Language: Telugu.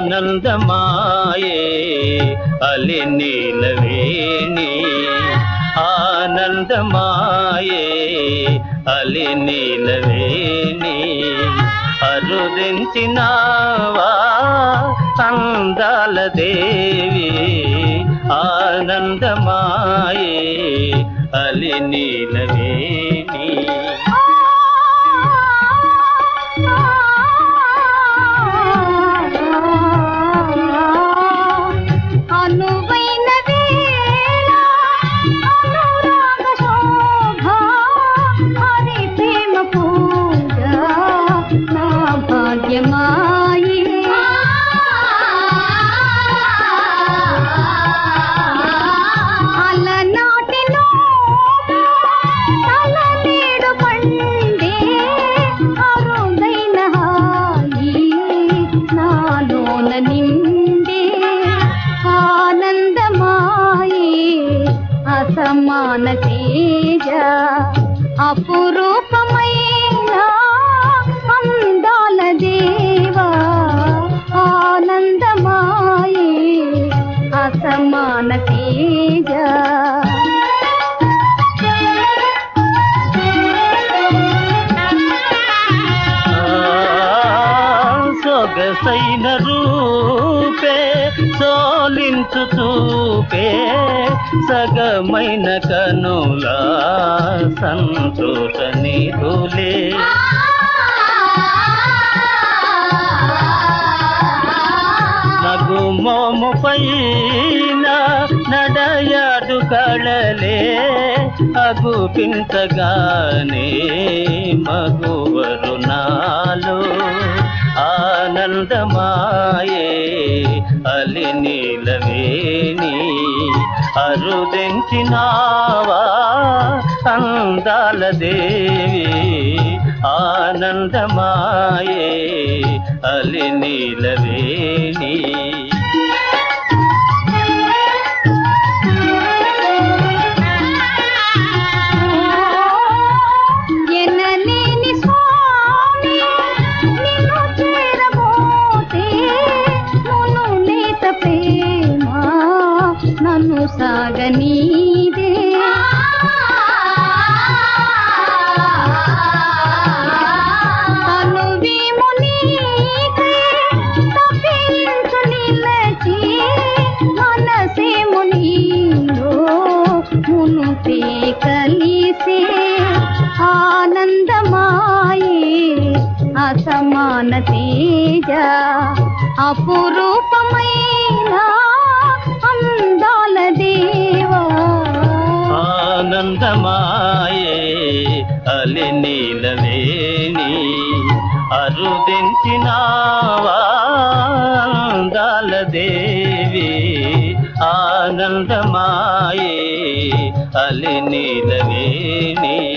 ఆనందమాయే అలి నీలవేణి ఆనందమాయే అలి నీలవేణి అరుదించినావా అందాల దేవి ఆనందమాయే అలి నీలవేణి అనువైన వేళ అనురాగ శోభ హరి ప్రేమ పూజ నా భాగ్యమాయి అలనాటిలో తలనేడు పండే అరుదైన హాయి నాలోన నిండే ఆనందమాయి అసమాన తేజ అపురూపమైన అందాల దేవా ఆనందమాయి అసమాన తేజ సొగసైన రూపే సోలించు చూపే సగమైన కనుల సంతోష నిధులే నగు మోము పైన నడయాడు కళలే అగుపించగానే మగువరు నాలో ఆనందమాయే అలి నీలవేణి అరుదెంచినావా అందాల దేవి ఆనందమాయే అలి నీలవేణి ఎనలేని స్వామి నిన్ను చేరబోతే మును లేత ప్రేమ నన్ను సాగనీదే అనువేము నీకే తప్పించు నిలచి మనసేము నీలో మునుపే కలిసే ఆనందమాయే అసమాన తేజ అపురూపమైన అందాల దేవా ఆనందమాయే అలి నీలవేణి అరుదించినావా అందాల దేవి ఆనందమాయే అలి నీలవేణి